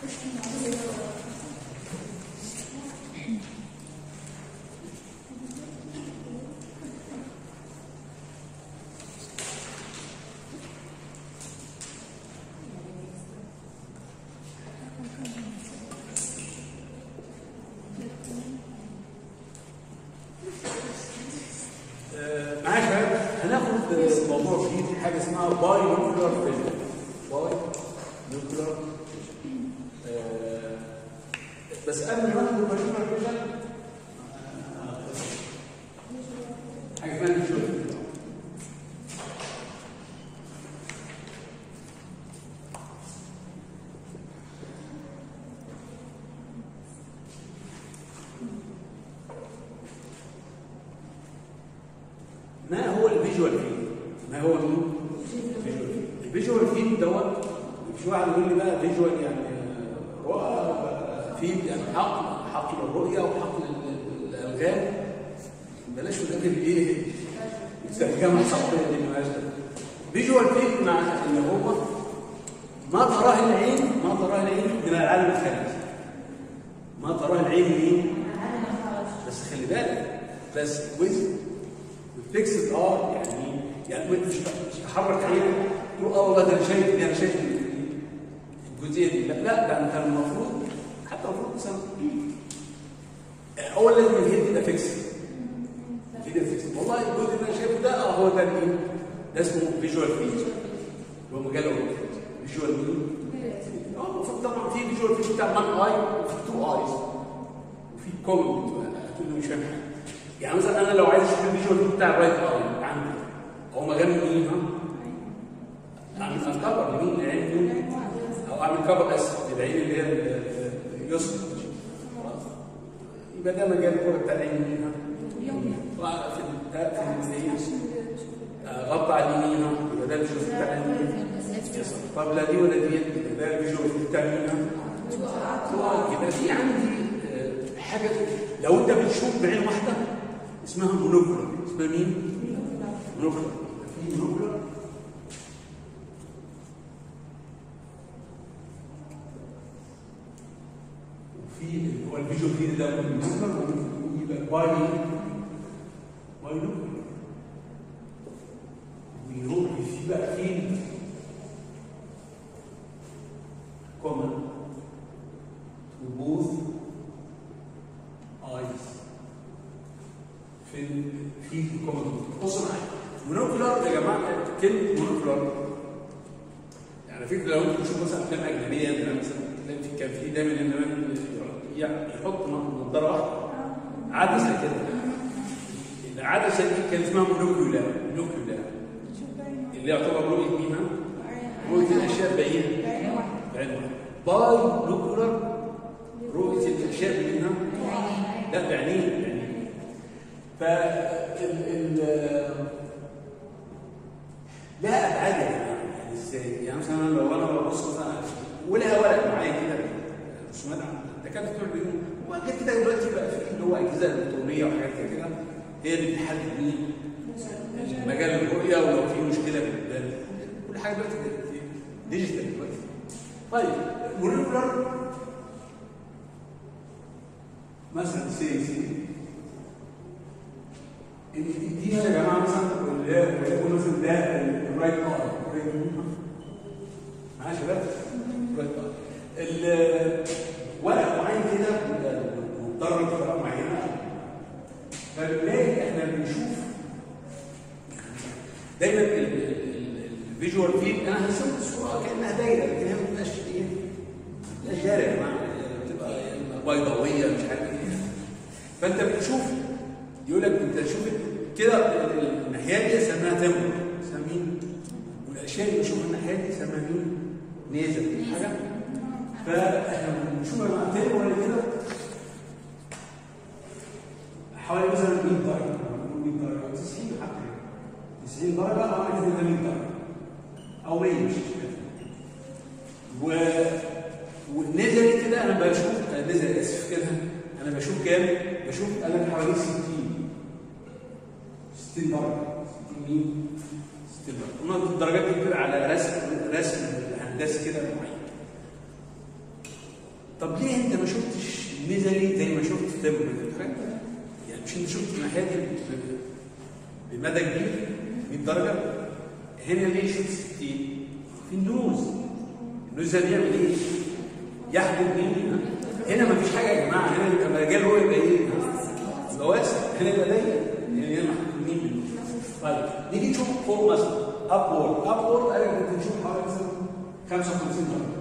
آه، معايا يا شباب هناخد آه، موضوع جديد حاجه اسمها باي نوكلر فيجن باي نوكلر بس قبل ما ناخد الباي نوكلر فيجن حاجه اسمها فيجوال ما هو الفيجوال فيلد؟ ما هو مين؟ الفيجوال فيلد. الفيجوال فيلد دوت في واحد يقول لي بقى فيجوال يعني رؤى فيلد يعني حقل حقل الرؤيه وحقل ال- الالغام بلاش نذاكر ايه الترجمه الصحيحه دي مالهاش دعوة. فيجوال فيلد مع اللي هو ما تراه العين ما تراه العين من العالم الخارجي ما تراه العين مين؟ بس خلي بالك بس ويز فيكسد اه يعني يعني مش مش تحرك عينك تقول اه والله ده انا شايف دي انا شايف الجزئيه دي لا لا ده انت المفروض حتى المفروض مثلا اول لازم الهيد يبقى فيكسد الهيد يبقى فيكسد والله الجزء اللي انا شايفه ده اه هو ده مين؟ ده اسمه فيجوال فيد اللي هو مجال فيجوال مين؟ اه المفروض طبعا في فيجوال فيد بتاع 1 اي وفي 2 ايز وفي كومنت هتقول لي مش فاهم حاجه يعني مثلا انا لو عايز اشوف الفيجوال بتاع الرايت اي عندي هو مجال مين ها؟ اعمل كفر لمين العين مين؟ او اعمل كفر اسف للعين اللي هي ال- اليسرى خلاص؟ يبقى ده مجال الكوره بتاع العين مين ها؟ وأعرف في ال- ده في اليمين آه، غطى على اليمين ها؟ يبقى ده الفيجوال بتاع العين مين؟ يسرى. طب لا دي ولا دي يبقى ده الفيجوال بتاع مين ها؟ يبقى في عندي آه، حاجه لو انت بتشوف بعين واحده اسمها مونوكولر اسمها مين؟ مونوكولر في مونوكولر وفي اللي هو الفيجوال فيد ده مونوكولر ويبقى باي باي نوكولر ويروح في بقى فين كومن to both eyes في ال- في الكومنت بصوا معايا مونوكولار يا جماعه كلمه مونوكولار يعني فكره لو انت بتشوف مثلا افلام اجنبيه يعني مثلا تلاقي في كان في دايما ان زمان يعني يحط نظاره واحده عدسه كده العدسه دي كان اسمها مونوكولا مونوكولا اللي يعتبر رؤيه مين ها؟ رؤيه الاشياء بعيده بعين واحده باي نوكولار رؤيه الاشياء منها لا بعينين بعينين ف ال ال لها ابعاد يا جماعه يعني ازاي؟ يعني مثلا أنا لو انا ببص مثلا ولها ورق معايا كده رسومات عن الدكاتره بتوع البيوت وحاجات كده دلوقتي بقى في اللي هو اجهزه الكترونيه وحاجات كده كده هي اللي بتحدد مين مجال الرؤيه ولو في مشكله بالبال كل حاجه دلوقتي بقت ديجيتال دلوقتي طيب مولكولر مثلا سي سي دي دي يا جماعه مثلا اللي هي وليكن مثلا ده الرايت اي معايا يا شباب؟ رايت اي ورق معين كده متدرج بطريقه معينه فبنلاقي احنا بنشوف دايما الفيجوال فيد انا هرسم الصوره كانها دايره لكن هي ما بتبقاش ايه؟ ما بتبقاش دايره يا جماعه بتبقى بيضاويه مش عارف ايه فانت بتشوف يقول لك انت تشوف كده الناحيه دي اسمها تمر اسمها مين؟ والاشياء اللي بنشوفها الناحيه دي اسمها مين؟ نيزل حاجه فاحنا بنشوف يا جماعه تمر ولا كده حوالي مثلا 100 درجه 100 درجه 90 حتى 90 درجه او انا كده 100 درجه او 100 مش مشكله و والنزل كده انا بشوف نزل اسف كده انا بشوف كام؟ بشوف انا حوالي 60 60 درجه 60 مين؟ 60 درجه هما الدرجات دي بتبقى على رسم رسم هندسي كده معين طب ليه انت ما شفتش الميزه دي زي ما شفت في الترم اللي فات؟ يعني مش انت شفت الناحيه دي ب- بمدى كبير 100 درجه هنا ليه شفت 60 في النوز النوز ده بيعمل ايه؟ يحجب مين؟ هنا ما فيش حاجه يا جماعه هنا يبقى المجال هو يبقى ايه؟ يبقى واسع هنا يبقى ضيق يعني هنا محجوبين منه طيب نيجي نشوف فوق مثلا ابورد ابورد انا كنت نشوف حوالي مثلا 55 درجه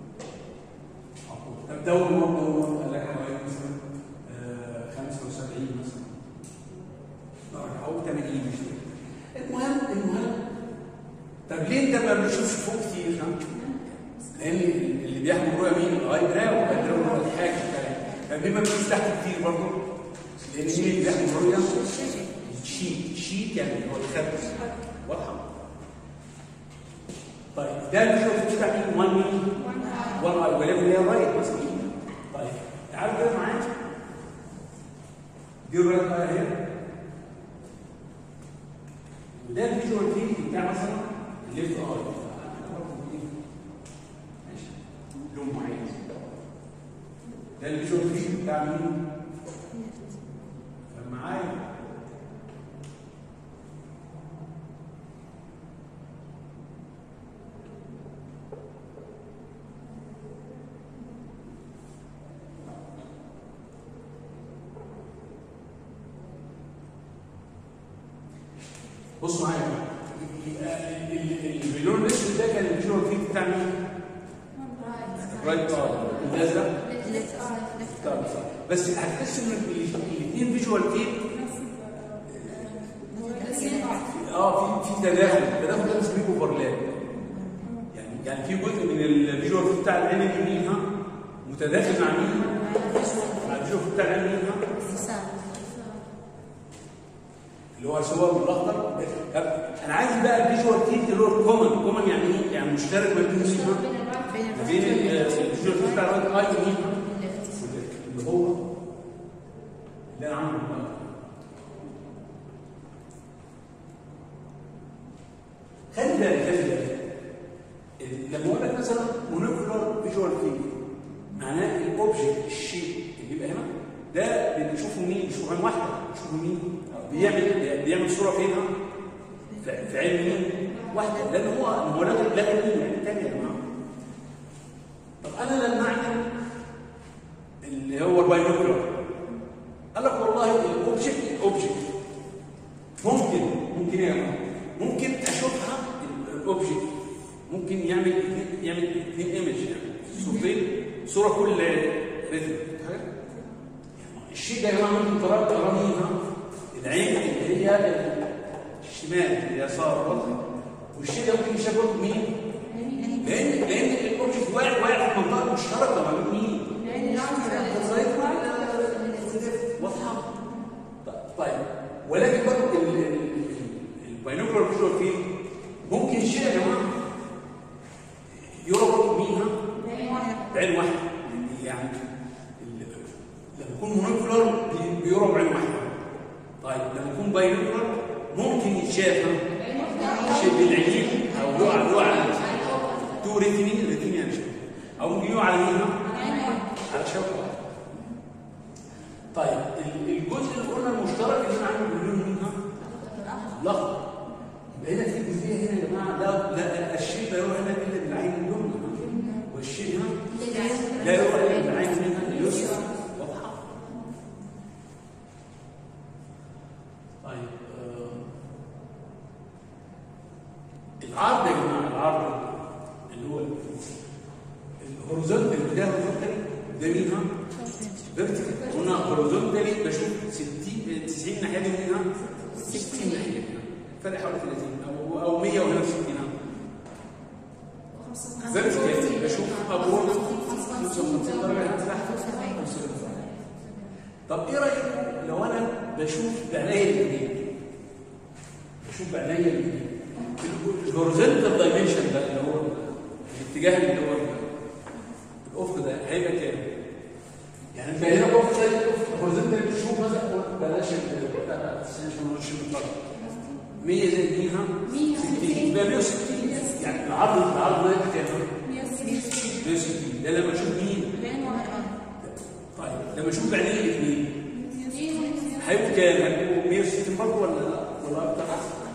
طب دور مرة دور قال لك حوالي مثلا آه، 75 مثلا درجة أو 80 مش فاكر. المهم المهم طب ليه أنت ما بتشوفش فوق كتير؟ ها؟ لأن اللي بيحكم رؤية مين؟ الأي براو الأي براو هو الحاجة طب ليه ما بتشوفش تحت كتير برضه؟ لأن مين اللي بيحكم رؤية؟ الشيت الشيت يعني هو الخبز واضحة؟ طيب ده اللي بيشوف بتاع مين؟ 1 مين؟ 1 اي ولكن هي رايت مثلا طيب تعالوا كده معايا دي الرايت اي اهي وده الفيجوال فيلد بتاع مثلا الليفت اي ماشي لون معين ده الفيجوال فيلد بتاع مين؟ فمعايا بصوا معايا بقى. يبقى ال- ال- البلون الاسود ده كان الفيجوال فيلد بتاع مين؟ الرايت اي الازرق طب صح. بس هتحس ان الاثنين فيجوال فيلد اه في في تداخل التداخل ده بنسميه اوفرلاب يعني يعني في جزء من الفيجوال فيلد بتاع العين اليمين ها متداخل مع مين؟ مع الفيجوال فيلد بتاع العين اليمين ها اللي هو سواء بالاخضر طب انا عايز بقى الفيجوال فيلد اللي هو الكومن كومن يعني ايه؟ يعني مشترك ما بين مين ها؟ ما بين الفيجوال فيلد بتاع الرايت اي ومين ها؟ اللي هو اللي انا عامله دلوقتي. خلي بالك خلي بالك لما اقول لك مثلا مونوكولار فيجوال فيلد معناه الاوبجكت الشيء اللي يبقى هنا ده بنشوفه مين؟ بنشوفه عين واحده بنشوفه مين؟ بيعمل بيعمل صوره فين؟ ها؟ في- في عين مين؟ واحده لان هو هو لا لا مين يعني تاني يا جماعه طب انا لما اعمل اللي هو الباينوكولار قال لك والله الاوبجكت الاوبجكت ممكن ممكن ايه يا جماعه؟ ممكن اشوفها ال- الاوبجكت ممكن يعمل اتنين- يعمل اثنين ايمج يعني صورتين صوره كل ريتم الشيء ده يا جماعه ممكن ترى ترى مين ها؟ العين اللي هي الشمال اليسار واضح والشيء ده ممكن يشبه مين؟ لان لان الاوبجكت واقع واقع في منطقه مشتركه ما بين مين؟ واضحه؟ طيب ولكن برضه الباينوكولار فيجوال فيلد ممكن شيء يا جماعه يرى برضه مين ها؟ بعين واحده يعني ال- لما يكون مونوكولار بي- بيرى بعين واحده طيب لما يكون باينوكولار ممكن يتشاف ها؟ شيء بالعين او يقع يقع على تو ريتيني ريتيني يعني شيء او ممكن يقع على مين ها؟ على شوكه واحده طيب ال- الجزء اللي قلنا المشترك اللي انا عامل باللون مين ها؟ الاخضر يبقى هنا في جزئيه هنا يا جماعه لا لا الشيء لا يروح هنا الا بالعين اليمنى والشيء هنا لا يروح الا بالعين منها اليسرى واضحه؟ طيب آه، العرض يا جماعه العرض اللي هو الهوريزونتال ده هوريزونتال ده مين ها؟ فيرتيكال هنا هوريزونتالي بشوف 60 90 ناحيه دي منها 60 ناحيه دي فرق حوالي 30 او او 100 وهنا 60 ها فيرتيكال بشوف ابواب 55 درجه هنا تحت 55 طب ايه رايكم لو انا بشوف بعينيا الاثنين بشوف بعينيا الاثنين الهوريزونتال دايمنشن ده اللي هو الاتجاه اللي هو الافق ده هيبقى كام؟ يعني انت هنا افق زي الافق الهوريزونتال بتشوف مثلا بلاش ال- لا لا عشان ما نقولش بالطرف 100 زي دي ها 60 يبقى 160 يعني العرض العرض ده كام؟ 160 ده لما اشوف مين؟ لما اشوف بعينين الاثنين هيبقوا كام؟ هيبقوا 160 برضه ولا ولا اكتر؟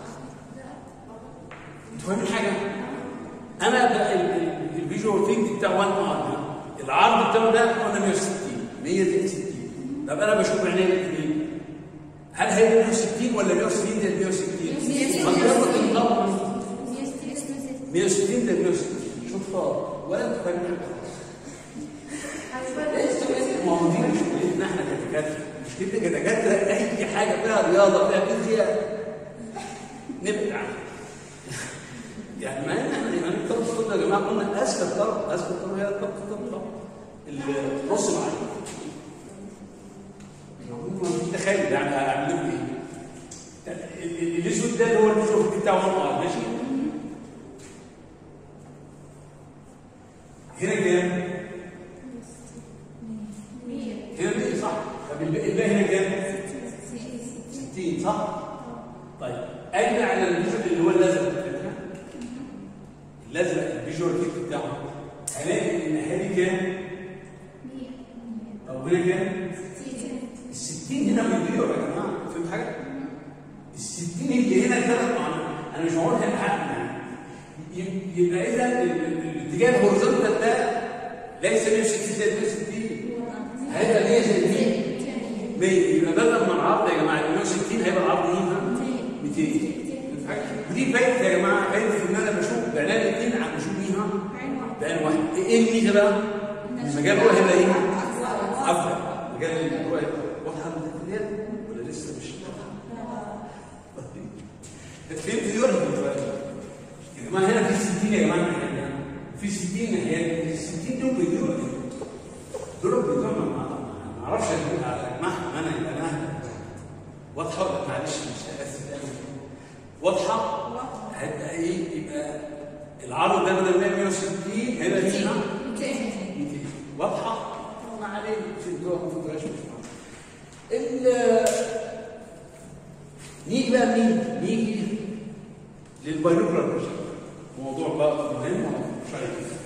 انتوا فاهمين حاجه؟ انا بقى ال- ال- الفيجوال ثينك بتاع 1 ار العرض بتاعه ده قلنا 160 160 طب انا بشوف بعينين الاثنين هل هيبقى 160 ولا 160 ده 160 ما بياخد النظر 160 ده 160 شطار ولا انتوا فاهمين حاجه ما هو دي مشكلتنا احنا كدكاتره مشكلتنا كدكاتره اي حاجه فيها رياضه فيها فيزياء نبعد عنها يعني ما ان احنا يعني الطب الطب يا جماعه قلنا اسهل طب اسهل طب هي الطب الطب طب النص معين تخيل يعني هعمل لكم ايه؟ ال- ال- الاسود ده اللي هو الفيجوال بتاع 1 ار ماشي؟ هنا كام؟ هنا 100 صح طب الباقي الباقي هنا كام؟ 60 صح؟ طيب اجي على الفيجوال اللي هو الازرق الازرق الفيجوال كيك بتاعه هلاقي ان هذه كام؟ او هنا كام؟ ال 60 هنا بيضيعوا يا جماعه فهمت حاجه؟ ال 60 اللي هنا ثلاث معنى انا مش هقول هنا حق يعني ي- يبقى اذا ال- ال- الاتجاه الهوريزونتال ده ليس 160 زائد 160 هيبقى 100 زائد 100 100 يبقى بدل ما العرض يا جماعه يبقى 160 هيبقى العرض ايه؟ 200 فهمت حاجه؟ ودي فايده يا جماعه فايده ان انا بشوف بعينين الاثنين عم بشوف بيها بعين واحد ايه الميزه بقى؟ المجال هو هيبقى ايه؟ افضل مجال الرؤيه واضحه من الابتدائي ولا لسه مش فهمت دي ولا يا جماعه هنا في 60 يا جماعه ناحية. في 60 ناحيه ال 60 دول بيدوروا دول بيدوروا ما ما اعرفش اجمعهم انا يبقى انا واضحه ولا معلش مش اسف قوي واضحه هيبقى ايه يبقى العرض ده بدل ما هي 160 هيبقى 200 200 واضحه ما علينا فهمتوها ما فهمتوهاش مش مهم ال نيجي بقى مين؟ نيجي للبايلوكولار موضوع بقى مهم وشيق